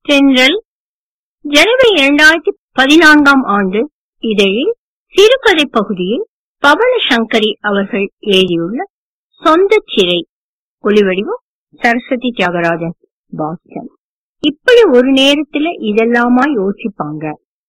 தென்றல் ஜனவரி இரண்டாயிரத்தி பதினான்காம் ஆண்டு இதழில் சிறுகதை பகுதியில் பவன சங்கரி அவர்கள் எழுதியுள்ள சொந்த சிறை ஒளிவடிவம் சரஸ்வதி தியாகராஜன் பாஸ்டன் இப்படி ஒரு நேரத்துல இதெல்லாமா யோசிப்பாங்க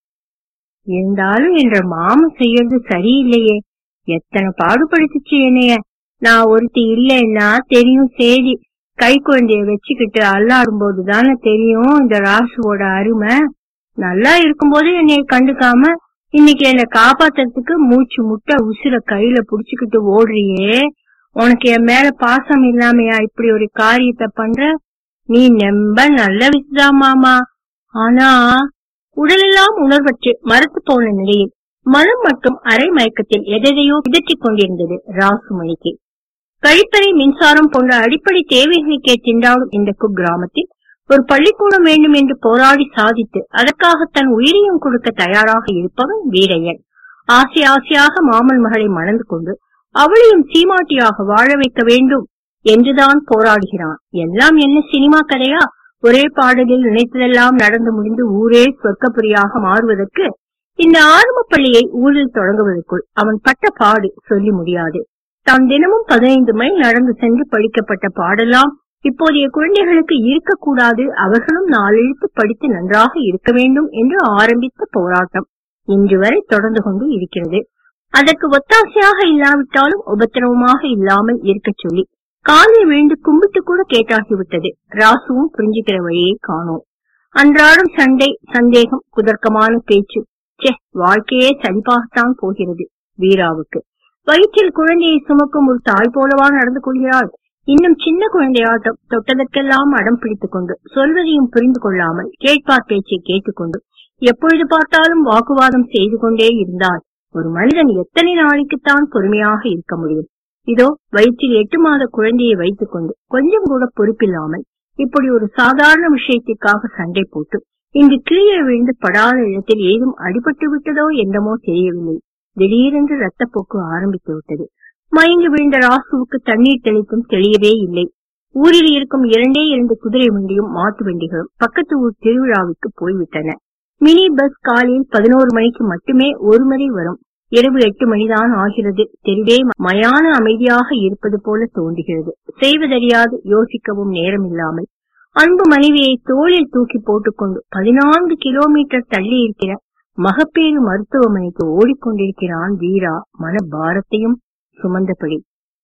இருந்தாலும் என்ற மாமன் செய்யறது சரியில்லையே எத்தனை பாடுபடுத்துச்சு என்னைய நான் ஒருத்தி இல்லைன்னா தெரியும் சரி கை குழந்தைய வச்சுக்கிட்டு அல்லாடும் போதுதானே தெரியும் இந்த ராசுவோட அருமை நல்லா இருக்கும்போது என்னைய கண்டுக்காம இன்னைக்கு என்ன காப்பாத்துறதுக்கு மூச்சு முட்டை உசுர கையில புடிச்சுக்கிட்டு ஓடுறியே உனக்கு என் மேல பாசம் இல்லாமையா இப்படி ஒரு காரியத்தை பண்ற நீ நெம்ப நல்ல விசுதான் மாமா ஆனா உடலெல்லாம் உணர்வற்று மரத்து போன நிலையில் மனம் மட்டும் அரை மயக்கத்தில் எதையோ பிதற்றிக் கொண்டிருந்தது ராசுமணிக்கு கழிப்பறை மின்சாரம் போன்ற அடிப்படை தேவைகளுக்கே திண்டாடும் இந்த குக்கிராமத்தில் ஒரு பள்ளிக்கூடம் வேண்டும் என்று போராடி சாதித்து அதற்காக தன் உயிரையும் கொடுக்க தயாராக இருப்பவன் வீரையன் ஆசை ஆசையாக மாமன் மகளை மணந்து கொண்டு அவளையும் சீமாட்டியாக வாழ வைக்க வேண்டும் என்றுதான் போராடுகிறான் எல்லாம் என்ன சினிமா கதையா ஒரே பாடலில் நினைத்ததெல்லாம் நடந்து முடிந்து ஊரே சொர்க்கப்புரியாக மாறுவதற்கு இந்த ஆரம்ப பள்ளியை ஊரில் தொடங்குவதற்குள் அவன் பட்ட பாடு சொல்லி முடியாது தான் தினமும் பதினைந்து மைல் நடந்து சென்று படிக்கப்பட்ட பாடெல்லாம் இப்போதைய குழந்தைகளுக்கு இருக்கக்கூடாது அவர்களும் நாளெழுத்து படித்து நன்றாக இருக்க வேண்டும் என்று ஆரம்பித்த போராட்டம் இன்று வரை தொடர்ந்து கொண்டு இருக்கிறது அதற்கு ஒத்தாசையாக இல்லாவிட்டாலும் உபத்திரவமாக இல்லாமல் இருக்கச் சொல்லி காலில் விழுந்து கும்பிட்டு கூட கேட்டாகிவிட்டது ராசுவும் புரிஞ்சுக்கிற வழியை காணோம் அன்றாடம் சண்டை சந்தேகம் குதர்க்கமான பேச்சு சே வாழ்க்கையே சலிப்பாகத்தான் போகிறது வீராவுக்கு வயிற்றில் குழந்தையை சுமக்கும் ஒரு தாய் போலவா நடந்து கொள்கிறாள் இன்னும் சின்ன குழந்தையாட்டம் தொட்டதற்கெல்லாம் அடம் பிடித்துக் கொண்டு சொல்வதையும் புரிந்து கொள்ளாமல் கேட்பார் பேச்சை கேட்டுக்கொண்டு எப்பொழுது பார்த்தாலும் வாக்குவாதம் செய்து கொண்டே இருந்தால் ஒரு மனிதன் எத்தனை நாளைக்குத்தான் பொறுமையாக இருக்க முடியும் இதோ வயிற்றில் எட்டு மாத குழந்தையை வைத்துக் கொண்டு கொஞ்சம் கூட பொறுப்பில்லாமல் இப்படி ஒரு சாதாரண விஷயத்திற்காக சண்டை போட்டு இங்கு கீழே விழுந்து படாத இடத்தில் ஏதும் அடிபட்டு விட்டதோ என்னமோ தெரியவில்லை திடீரென்று ரத்தப்போக்கு ஆரம்பித்து விட்டது மயங்கி விழுந்த ராசுவுக்கு தண்ணீர் தெளித்தும் தெளியவே இல்லை ஊரில் இருக்கும் இரண்டே இரண்டு குதிரை வண்டியும் மாட்டு வண்டிகளும் பக்கத்து ஊர் திருவிழாவுக்கு போய்விட்டன மினி பஸ் காலையில் பதினோரு மணிக்கு மட்டுமே ஒரு முறை வரும் இரவு எட்டு மணிதான் ஆகிறது தெருவே மயான அமைதியாக இருப்பது போல தோன்றுகிறது செய்வதறியாது யோசிக்கவும் நேரமில்லாமல் அன்பு மனைவியை தோளில் தூக்கி போட்டுக்கொண்டு பதினான்கு கிலோமீட்டர் தள்ளி இருக்கிற மகப்பேறு மருத்துவமனைக்கு ஓடிக்கொண்டிருக்கிறான் வீரா மன பாரத்தையும் சுமந்தபடி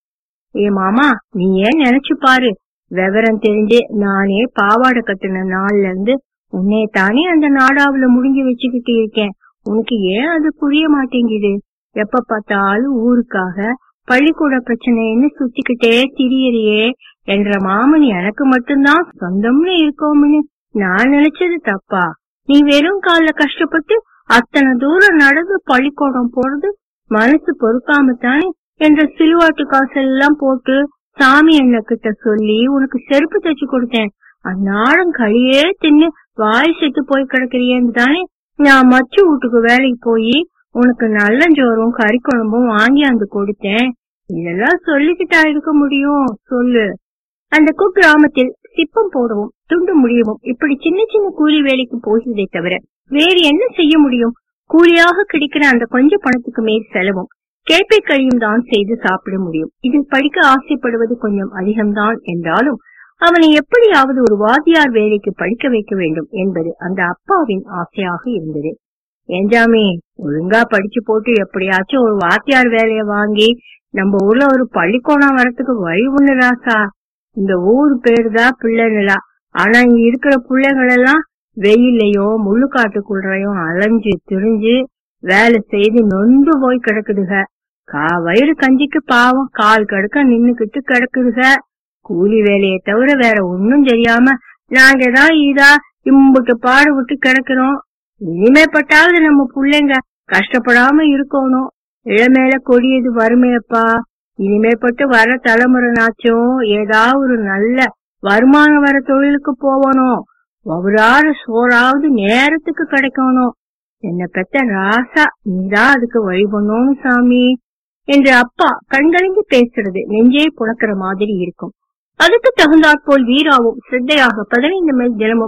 ஏ மாமா நீ ஏன் நினைச்சு பாரு விவரம் தெரிஞ்சு நானே பாவாடை கட்டுன நாள்ல இருந்து உன்னை தானே அந்த நாடாவுல முடிஞ்சு வச்சுக்கிட்டு இருக்கேன் உனக்கு ஏன் அது புரிய மாட்டேங்குது எப்ப பார்த்தாலும் ஊருக்காக பள்ளிக்கூட பிரச்சனைன்னு சுத்திக்கிட்டே திரியறியே என்ற மாமன் எனக்கு மட்டும்தான் சொந்தம்னு இருக்கோம்னு நான் நினைச்சது தப்பா நீ வெறும் கால கஷ்டப்பட்டு அத்தனை தூரம் நடந்து பள்ளிக்கூடம் போறது மனசு பொறுக்காம தானே என்ற சிலுவாட்டு காசெல்லாம் போட்டு சாமி என்ன கிட்ட சொல்லி உனக்கு செருப்பு தச்சு கொடுத்தேன் அந்நாடம் களியே தின்னு வாய் செத்து போய் கிடக்குறியேன்னு தானே நான் மச்சு வீட்டுக்கு வேலைக்கு போய் உனக்கு நல்ல ஜோறும் கறி குழம்பும் வாங்கியாந்து கொடுத்தேன் இதெல்லாம் சொல்லிக்கிட்டா இருக்க முடியும் சொல்லு அந்த குக்கிராமத்தில் சிப்பம் போடவும் துண்டு முடியவும் இப்படி சின்ன சின்ன கூலி வேலைக்கு போகிறதே தவிர வேறு என்ன செய்ய முடியும் கூலியாக கிடைக்கிற அந்த கொஞ்ச பணத்துக்கு மேல் செலவும் கேப்பை கழியும் தான் செய்து சாப்பிட முடியும் இதில் படிக்க ஆசைப்படுவது கொஞ்சம் அதிகம்தான் என்றாலும் அவனை எப்படியாவது ஒரு வாத்தியார் வேலைக்கு படிக்க வைக்க வேண்டும் என்பது அந்த அப்பாவின் ஆசையாக இருந்தது ஏஞ்சாமி ஒழுங்கா படிச்சு போட்டு எப்படியாச்சும் ஒரு வாத்தியார் வேலைய வாங்கி நம்ம ஊர்ல ஒரு பள்ளிக்கூடம் வரத்துக்கு வழி ஒண்ணு ராசா இந்த ஊர் பேரு தான் பிள்ளை நிலா ஆனா இங்க இருக்கிற பிள்ளைகள் எல்லாம் வெயிலையோ முள்ளுக்காட்டுக்குள்ளையும் அலைஞ்சு திரிஞ்சு வேலை செய்து நொந்து போய் கிடக்குதுக கா வயிறு கஞ்சிக்கு பாவம் கால் கடுக்க நின்னுக்கிட்டு கிடக்குதுக கூலி வேலையை தவிர வேற ஒன்னும் தெரியாம நாங்க தான் இதா இம்புட்டு பாடு விட்டு கிடக்கிறோம் இனிமேப்பட்டாவது நம்ம பிள்ளைங்க கஷ்டப்படாம இருக்கணும் இளமேல கொடியது வறுமையப்பா இனிமேப்பட்டு வர தலைமுறைனாச்சும் ஏதாவது ஒரு நல்ல வருமானம் வர தொழிலுக்கு போகணும் ஒவ்வொரு சோறாவது நேரத்துக்கு கிடைக்கணும் என்ன பெத்த ராசா நீதான் அதுக்கு வழி பண்ணணும் சாமி என்று அப்பா கண்கலங்கி பேசுறது நெஞ்சே புணக்கிற மாதிரி இருக்கும் அதுக்கு தகுந்தாற்போல் வீராவும் சித்தையாக பதினைந்து மைல் தினமும்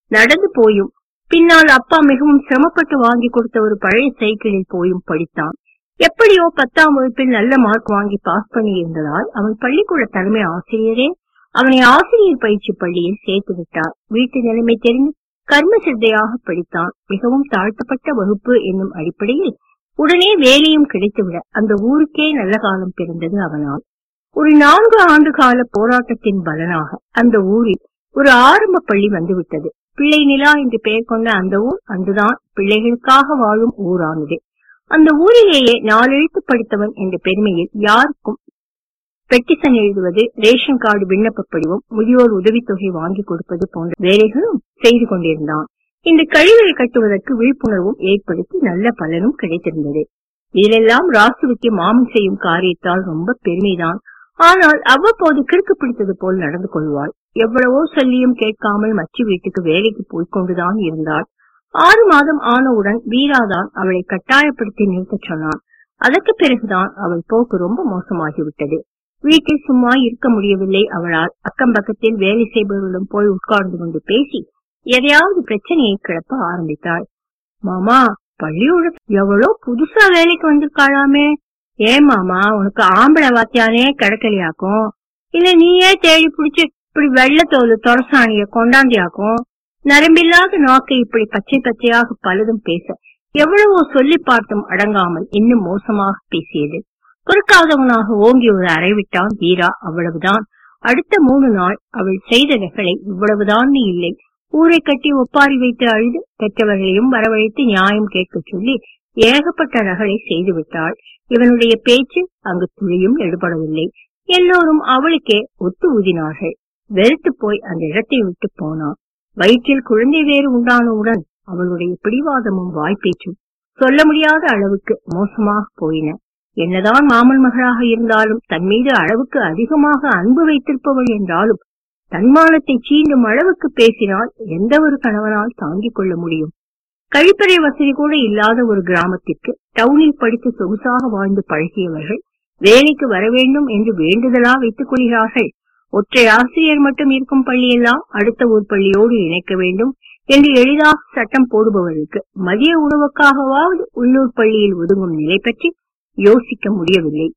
நடந்து போயும் பின்னால் அப்பா மிகவும் சிரமப்பட்டு வாங்கி கொடுத்த ஒரு பழைய சைக்கிளில் போயும் படித்தான் எப்படியோ பத்தாம் வகுப்பில் நல்ல மார்க் வாங்கி பாஸ் பண்ணி இருந்ததால் அவன் பள்ளிக்கூட தலைமை ஆசிரியரே அவனை ஆசிரியர் பயிற்சி பள்ளியில் சேர்த்து விட்டார் வீட்டு நிலைமை தெரிந்து கர்ம சித்தையாக படித்தான் மிகவும் தாழ்த்தப்பட்ட வகுப்பு என்னும் அடிப்படையில் உடனே வேலையும் கிடைத்துவிட அந்த ஊருக்கே நல்ல காலம் பிறந்தது அவனால் ஒரு நான்கு ஆண்டு கால போராட்டத்தின் பலனாக அந்த ஊரில் ஒரு ஆரம்ப பள்ளி வந்துவிட்டது பிள்ளை நிலா என்று பெயர் கொண்ட அந்த ஊர் அன்றுதான் பிள்ளைகளுக்காக வாழும் ஊரானது அந்த ஊரிலேயே நாலெழுத்து படித்தவன் என்ற பெருமையில் யாருக்கும் பெட்டிசன் எழுதுவது ரேஷன் கார்டு விண்ணப்ப படிவம் முதியோர் உதவித்தொகை வாங்கி கொடுப்பது போன்ற வேலைகளும் செய்து கொண்டிருந்தான் இந்த கழிவுகளை கட்டுவதற்கு விழிப்புணர்வும் ஏற்படுத்தி நல்ல பலனும் கிடைத்திருந்தது இதிலெல்லாம் ராசுவுக்கு மாமன் செய்யும் காரியத்தால் ரொம்ப பெருமைதான் ஆனால் அவ்வப்போது கிறுக்கு பிடித்தது போல் நடந்து கொள்வாள் எவ்வளவோ சொல்லியும் கேட்காமல் மச்சு வீட்டுக்கு வேலைக்கு போய்கொண்டுதான் இருந்தாள் ஆறு மாதம் ஆனவுடன் வீராதான் அவளை கட்டாயப்படுத்தி நிறுத்தச் சொன்னான் அதற்கு பிறகுதான் அவள் போக்கு ரொம்ப மோசமாகிவிட்டது வீட்டில் சும்மா இருக்க முடியவில்லை அவளால் அக்கம் பக்கத்தில் வேலை செய்பவர்களிடம் போய் உட்கார்ந்து கொண்டு பேசி எதையாவது பிரச்சனையை கிளப்ப ஆரம்பித்தாள் மாமா பள்ளியோட எவ்வளோ புதுசா வேலைக்கு வந்திருக்காளாமே ஏன் மாமா உனக்கு ஆம்பளை வாத்தியானே கிடைக்கலையாக்கும் இல்ல நீயே தேடி பிடிச்சு இப்படி வெள்ளத்தோல் தொரசாணிய கொண்டாந்தியாக்கும் நரம்பில்லாத நாக்கை இப்படி பச்சை பச்சையாக பலதும் பேச எவ்வளவோ சொல்லி பார்த்தும் அடங்காமல் இன்னும் மோசமாக பேசியது பொறுக்காதவனாக ஓங்கி ஒரு அறைவிட்டான் வீரா அவ்வளவுதான் அடுத்த மூணு நாள் அவள் செய்த நகலை இவ்வளவுதான் இல்லை ஊரை கட்டி ஒப்பாரி வைத்து அழுது பெற்றவர்களையும் வரவழைத்து நியாயம் கேட்க சொல்லி ஏகப்பட்ட நகலை செய்து விட்டாள் இவனுடைய பேச்சு அங்கு துளியும் எடுபடவில்லை எல்லோரும் அவளுக்கே ஒத்து ஊதினார்கள் வெறுத்து போய் அந்த இடத்தை விட்டு போனான் வயிற்றில் குழந்தை வேறு உண்டானவுடன் அவளுடைய பிடிவாதமும் வாய்ப்பேச்சும் சொல்ல முடியாத அளவுக்கு மோசமாக போயின என்னதான் மாமன் மகளாக இருந்தாலும் தன் மீது அளவுக்கு அதிகமாக அன்பு வைத்திருப்பவள் என்றாலும் தன்மானத்தை சீண்டும் அளவுக்கு பேசினால் எந்த ஒரு கணவனால் தாங்கிக் கொள்ள முடியும் கழிப்பறை வசதி கூட இல்லாத ஒரு கிராமத்திற்கு டவுனில் படித்து சொகுசாக வாழ்ந்து பழகியவர்கள் வேலைக்கு வர வேண்டும் என்று வேண்டுதலா வைத்துக் கொள்கிறார்கள் ஒற்றை ஆசிரியர் மட்டும் இருக்கும் பள்ளியெல்லாம் அடுத்த ஊர் பள்ளியோடு இணைக்க வேண்டும் என்று எளிதாக சட்டம் போடுபவர்களுக்கு மதிய உணவுக்காகவாவது உள்ளூர் பள்ளியில் ஒதுங்கும் நிலை பற்றி யோசிக்க முடியவில்லை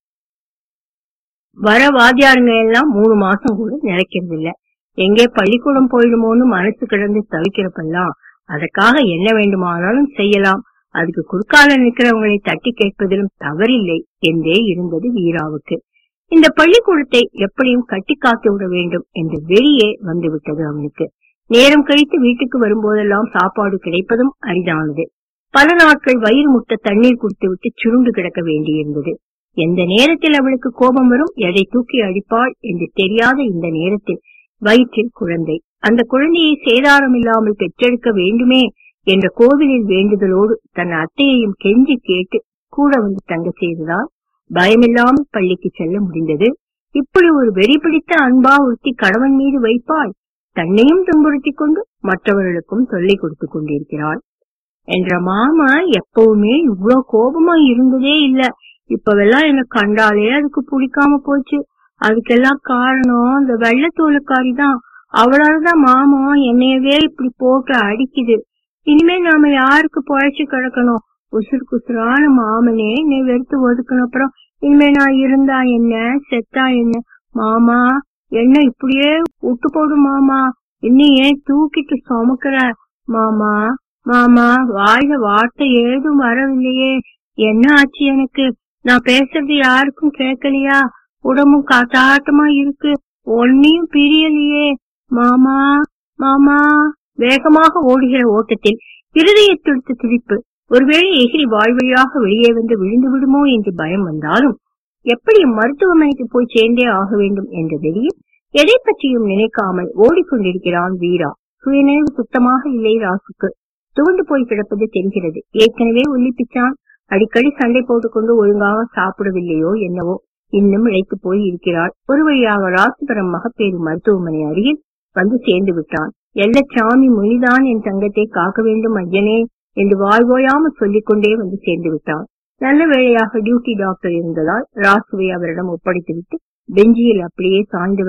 வர வாத்தியாருங்க எல்லாம் மூணு மாசம் கூட நிலைக்கிறது இல்ல எங்கே பள்ளிக்கூடம் போயிடுமோன்னு மனசு கிடந்து தவிக்கிறப்பெல்லாம் அதற்காக என்ன வேண்டுமானாலும் செய்யலாம் அதுக்கு குறுக்கால நிற்கிறவங்களை தட்டி கேட்பதிலும் தவறில்லை என்றே இருந்தது வீராவுக்கு இந்த பள்ளிக்கூடத்தை எப்படியும் கட்டி காத்து விட வேண்டும் என்ற வெறியே வந்துவிட்டது அவனுக்கு நேரம் கழித்து வீட்டுக்கு வரும்போதெல்லாம் சாப்பாடு கிடைப்பதும் அரிதானது பல நாட்கள் வயிறு முட்ட தண்ணீர் குடித்து விட்டு சுருண்டு கிடக்க வேண்டியிருந்தது எந்த நேரத்தில் அவளுக்கு கோபம் வரும் எதை தூக்கி அடிப்பாள் என்று தெரியாத இந்த நேரத்தில் வயிற்றில் குழந்தை அந்த குழந்தையை சேதாரம் இல்லாமல் பெற்றெடுக்க வேண்டுமே என்ற கோவிலில் வேண்டுதலோடு தன் அத்தையையும் கெஞ்சி கேட்டு கூட வந்து தங்க செய்ததால் பயமில்லாமல் பள்ளிக்கு செல்ல முடிந்தது இப்படி ஒரு வெறி பிடித்த அன்பா ஒருத்தி கணவன் மீது வைப்பாள் தன்னையும் துன்புறுத்திக் கொண்டு மற்றவர்களுக்கும் தொல்லை கொடுத்துக் கொண்டிருக்கிறாள் என்ற மாமா எப்பவுமே இவ்வளவு கோபமா இருந்ததே இல்ல இப்பவெல்லாம் எனக்கு கண்டாலே அதுக்கு பிடிக்காம போச்சு அதுக்கெல்லாம் காரணம் அந்த வெள்ளத்தோலுக்காரி தான் அவளாலதான் மாமா என்னையவே இப்படி போட்டு அடிக்குது இனிமே நாம யாருக்கு பொழைச்சு கிடக்கணும் உசுறு குசுறான மாமனே என்னை வெறுத்து ஒதுக்கணும் அப்புறம் இனிமே நான் இருந்தா என்ன செத்தா என்ன மாமா என்ன இப்படியே விட்டு போடு மாமா இன்னும் ஏன் தூக்கிட்டு சுமக்கிற மாமா மாமா வாயில வார்த்தை ஏதும் வரவில்லையே என்ன ஆச்சு எனக்கு நான் பேசுறது யாருக்கும் கேட்கலையா உடம்பும் காத்தாட்டமா இருக்கு ஒன்னையும் பிரியலையே மாமா மாமா வேகமாக ஓடுகிற ஓட்டத்தில் இருதய துடித்து துடிப்பு ஒருவேளை எகிரி வாழ்வழியாக வெளியே வந்து விழுந்து விடுமோ என்று பயம் வந்தாலும் எப்படி மருத்துவமனைக்கு போய் சேர்ந்தே ஆக வேண்டும் என்ற வெளியில் எதை பற்றியும் நினைக்காமல் ஓடிக்கொண்டிருக்கிறான் வீரா சுயநினைவு சுத்தமாக இல்லை ராசுக்கு துவண்டு போய் கிடப்பது தெரிகிறது ஏற்கனவே உள்ளிப்பிச்சான் அடிக்கடி சண்டை போட்டுக்கொண்டு ஒழுங்காக சாப்பிடவில்லையோ என்னவோ இன்னும் இழைத்து போய் இருக்கிறாள் ஒரு வழியாக ராசிபுரம் மகப்பேறு மருத்துவமனை அருகில் வந்து சேர்ந்து விட்டான் எல்லச்சாமி மொழிதான் என் தங்கத்தை காக்க வேண்டும் ஐயனே என்று வாழ்வோயாமல் சொல்லிக் கொண்டே வந்து சேர்ந்து விட்டான் நல்ல வேளையாக டியூட்டி டாக்டர் இருந்ததால் ராசுவை அவரிடம் ஒப்படைத்துவிட்டு பெஞ்சியில் அப்படியே சாய்ந்தவனை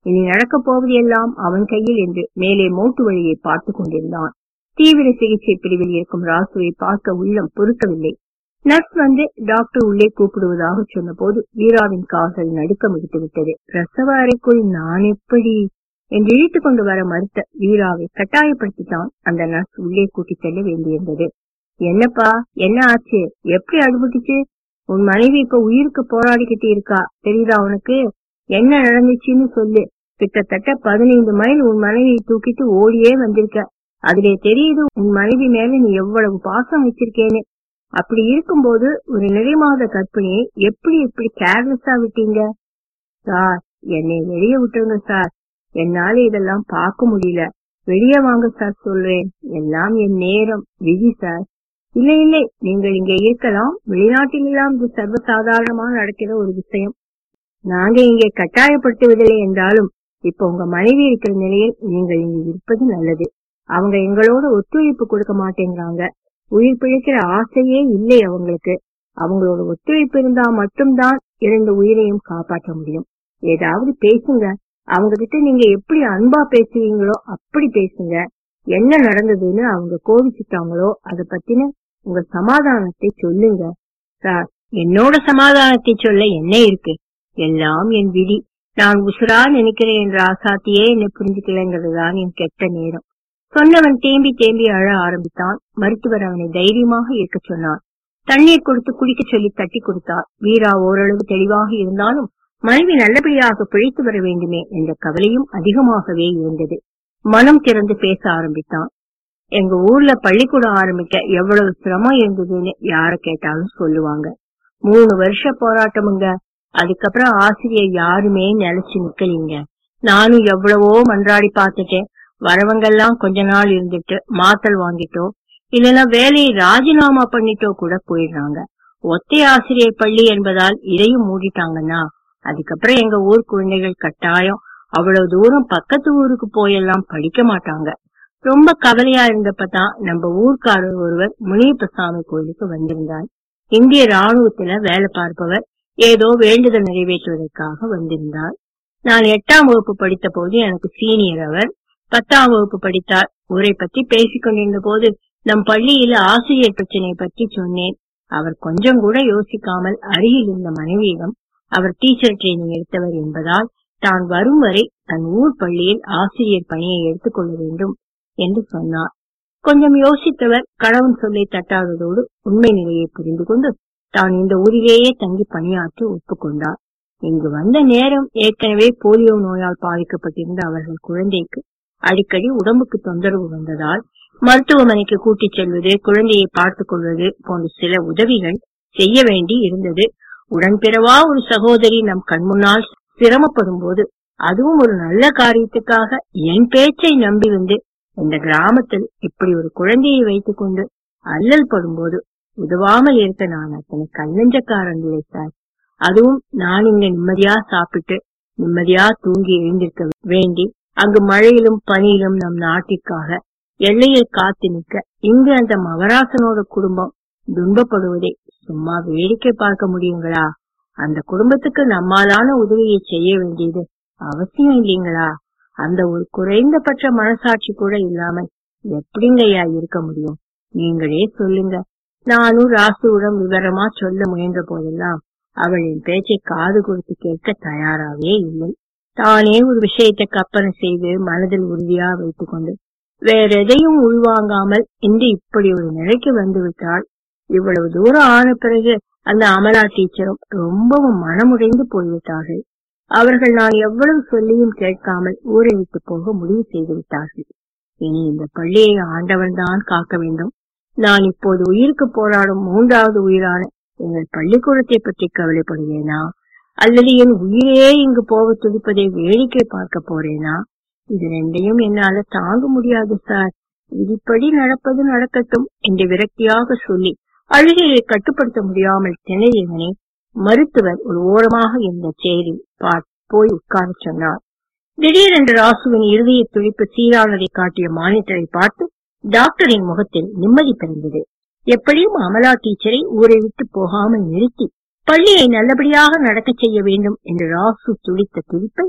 இனி நடக்கப் போவது எல்லாம் அவன் கையில் என்று மேலே மோட்டு வழியை பார்த்து கொண்டிருந்தான் தீவிர சிகிச்சை பிரிவில் இருக்கும் ராசுவை பார்க்க உள்ளம் பொறுக்கவில்லை நர்ஸ் வந்து டாக்டர் உள்ளே கூப்பிடுவதாக சொன்னபோது வீராவின் கால்கள் நடுக்கம் எடுத்து விட்டது பிரசவ அறைக்குள் நான் எப்படி என்று இழுத்துக் கொண்டு வர மறுத்த வீராவை கட்டாயப்படுத்தித்தான் அந்த நர்ஸ் உள்ளே கூட்டிச் செல்ல வேண்டியிருந்தது என்னப்பா என்ன ஆச்சு எப்படி அடிபட்டுச்சு உன் மனைவி இப்ப உயிருக்கு போராடிக்கிட்டு இருக்கா தெரியுதா உனக்கு என்ன நடந்துச்சுன்னு சொல்லு கிட்டத்தட்ட பதினைந்து மைல் உன் மனைவியை தூக்கிட்டு ஓடியே வந்திருக்க அதிலே தெரியுது உன் மனைவி மேல நீ எவ்வளவு பாசம் வச்சிருக்கேன்னு அப்படி இருக்கும்போது ஒரு நிறைமாத கற்பிணியை எப்படி எப்படி கேர்லெஸ்ஸா விட்டீங்க சார் என்னை வெளியே விட்டுருங்க சார் என்னால இதெல்லாம் பார்க்க முடியல வெளியே வாங்க சார் சொல்றேன் எல்லாம் என் நேரம் விதி சார் இல்லை இல்லை நீங்கள் இங்கே இருக்கலாம் வெளிநாட்டில் எல்லாம் இது சர்வசாதாரணமா நடக்கிற ஒரு விஷயம் நாங்க இங்கே கட்டாயப்படுத்துவதில்லை என்றாலும் இப்ப உங்க மனைவி இருக்கிற நிலையில் நீங்கள் இங்கு இருப்பது நல்லது அவங்க எங்களோட ஒத்துழைப்பு கொடுக்க மாட்டேங்கிறாங்க உயிர் பிழைக்கிற ஆசையே இல்லை அவங்களுக்கு அவங்களோட ஒத்துழைப்பு இருந்தா மட்டும்தான் இரண்டு உயிரையும் காப்பாற்ற முடியும் ஏதாவது பேசுங்க அவங்க கிட்ட நீங்க எப்படி அன்பா பேசுவீங்களோ அப்படி பேசுங்க என்ன நடந்ததுன்னு அவங்க கோவிச்சுட்டாங்களோ அத பத்தின உங்க சமாதானத்தை சொல்லுங்க சார் என்னோட சமாதானத்தை சொல்ல என்ன இருக்கு எல்லாம் என் விதி நான் உசுரா நினைக்கிறேன் என்ற ஆசாத்தியே என்னை புரிஞ்சுக்கலங்கிறதுதான் என் கெட்ட நேரம் சொன்னவன் தேம்பி தேம்பி அழ ஆரம்பித்தான் மருத்துவர் அவனை தைரியமாக இருக்க சொன்னார் தண்ணீர் கொடுத்து குடிக்க சொல்லி தட்டி கொடுத்தார் வீரா ஓரளவு தெளிவாக இருந்தாலும் மனைவி நல்லபடியாக பிழைத்து வர வேண்டுமே என்ற கவலையும் அதிகமாகவே இருந்தது மனம் திறந்து பேச ஆரம்பித்தான் எங்க ஊர்ல பள்ளிக்கூடம் ஆரம்பிக்க எவ்வளவு சிரமம் இருந்ததுன்னு யார கேட்டாலும் சொல்லுவாங்க மூணு வருஷ போராட்டமுங்க அதுக்கப்புறம் ஆசிரியர் யாருமே நிலைச்சு நிக்கலீங்க நானும் எவ்வளவோ மன்றாடி பார்த்துட்டேன் வரவங்கெல்லாம் கொஞ்ச நாள் இருந்துட்டு மாத்தல் வாங்கிட்டோ இல்லைன்னா வேலையை ராஜினாமா பண்ணிட்டோ கூட போயிடுறாங்க ஒத்தை ஆசிரியர் பள்ளி என்பதால் இதையும் மூடிட்டாங்கன்னா அதுக்கப்புறம் எங்க ஊர் குழந்தைகள் கட்டாயம் அவ்வளவு தூரம் பக்கத்து ஊருக்கு போயெல்லாம் படிக்க மாட்டாங்க ரொம்ப கவலையா இருந்தப்பதான் நம்ம ஊர்க்காரர் ஒருவர் முனியப்பசாமி கோயிலுக்கு வந்திருந்தார் இந்திய ராணுவத்துல வேலை பார்ப்பவர் ஏதோ வேண்டுதல் நிறைவேற்றுவதற்காக வந்திருந்தார் நான் எட்டாம் வகுப்பு படித்த போது எனக்கு சீனியர் அவர் பத்தாம் வகுப்பு படித்தார் ஊரை பற்றி பேசிக் கொண்டிருந்த போது நம் பள்ளியில ஆசிரியர் பிரச்சனை பற்றி சொன்னேன் அவர் கொஞ்சம் கூட யோசிக்காமல் அருகில் இருந்த மனைவியிடம் அவர் டீச்சர் ட்ரைனிங் எடுத்தவர் என்பதால் தான் வரும் வரை தன் ஊர் பள்ளியில் ஆசிரியர் பணியை எடுத்துக்கொள்ள வேண்டும் என்று சொன்னார் கொஞ்சம் யோசித்தவர் கணவன் சொல்லை தட்டாததோடு உண்மை நிலையை புரிந்து கொண்டு தான் இந்த ஊரிலேயே தங்கி பணியாற்ற ஒப்புக்கொண்டார் இங்கு வந்த நேரம் ஏற்கனவே போலியோ நோயால் பாதிக்கப்பட்டிருந்த அவர்கள் குழந்தைக்கு அடிக்கடி உடம்புக்கு தொந்தரவு வந்ததால் மருத்துவமனைக்கு கூட்டிச் செல்வது குழந்தையை பார்த்துக் கொள்வது போன்ற சில உதவிகள் செய்ய வேண்டி இருந்தது உடன்பிறவா ஒரு சகோதரி நம் கண்முன்னால் சிரமப்படும் போது அதுவும் ஒரு நல்ல காரியத்துக்காக என் பேச்சை நம்பி வந்து இந்த கிராமத்தில் இப்படி ஒரு குழந்தையை வைத்துக் கொண்டு அல்லல் படும்போது உதவாமல் இருக்க நான் அத்தனை கல்லஞ்சக்காரன் இல்லை சார் அதுவும் நான் இங்க நிம்மதியா சாப்பிட்டு நிம்மதியா தூங்கி எழுந்திருக்க வேண்டி அங்கு மழையிலும் பனியிலும் நம் நாட்டிற்காக எல்லையில் காத்து நிற்க இங்கு அந்த மகராசனோட குடும்பம் துன்பப்படுவதை சும்மா வேடிக்கை பார்க்க முடியுங்களா அந்த குடும்பத்துக்கு நம்மாலான உதவியை செய்ய வேண்டியது அவசியம் இல்லைங்களா அந்த ஒரு குறைந்தபட்ச மனசாட்சி கூட இல்லாமல் எப்படிங்கய்யா இருக்க முடியும் நீங்களே சொல்லுங்க நானும் ராசுவிடம் விவரமா சொல்ல முயன்ற போதெல்லாம் அவள் என் பேச்சை காது கொடுத்து கேட்க தயாராகவே இல்லை தானே ஒரு விஷயத்தை கற்பனை செய்து மனதில் உறுதியா வைத்துக் கொண்டு வேற எதையும் உள்வாங்காமல் இன்று இப்படி ஒரு நிலைக்கு வந்து விட்டால் இவ்வளவு தூரம் ஆன பிறகு அந்த அமலா டீச்சரும் ரொம்பவும் மனமுடைந்து போய்விட்டார்கள் அவர்கள் நான் எவ்வளவு சொல்லியும் கேட்காமல் ஊரை விட்டு போக முடிவு செய்து விட்டார்கள் இனி இந்த பள்ளியை ஆண்டவன் தான் காக்க வேண்டும் நான் இப்போது உயிருக்கு போராடும் மூன்றாவது உயிரான எங்கள் பள்ளிக்கூடத்தை பற்றி கவலைப்படுவேனா அல்லது என் உயிரே இங்கு போக துடிப்பதை வேடிக்கை பார்க்க போறேனா இது ரெண்டையும் என்னால தாங்க முடியாது சார் விதிப்படி நடப்பது நடக்கட்டும் என்று விரக்தியாக சொல்லி அழுகையை கட்டுப்படுத்த முடியாமல் திணறியவனை மருத்துவர் ஒரு ஓரமாக இருந்த சேரில் போய் உட்கார சொன்னார் திடீரென்று ராசுவின் இருதய துடிப்பு சீரானதை காட்டிய மானிட்டரை பார்த்து டாக்டரின் முகத்தில் நிம்மதி பிறந்தது எப்படியும் அமலா டீச்சரை ஊரை விட்டு போகாமல் நிறுத்தி பள்ளியை நல்லபடியாக நடக்கச் செய்ய வேண்டும் என்று ராசு துடித்த துடிப்பை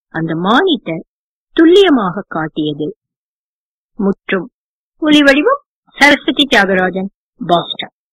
அந்த மானிட்டர் துல்லியமாக காட்டியது முற்றும் ஒலி வடிவம் சரஸ்வதி தியாகராஜன் பாஸ்டன்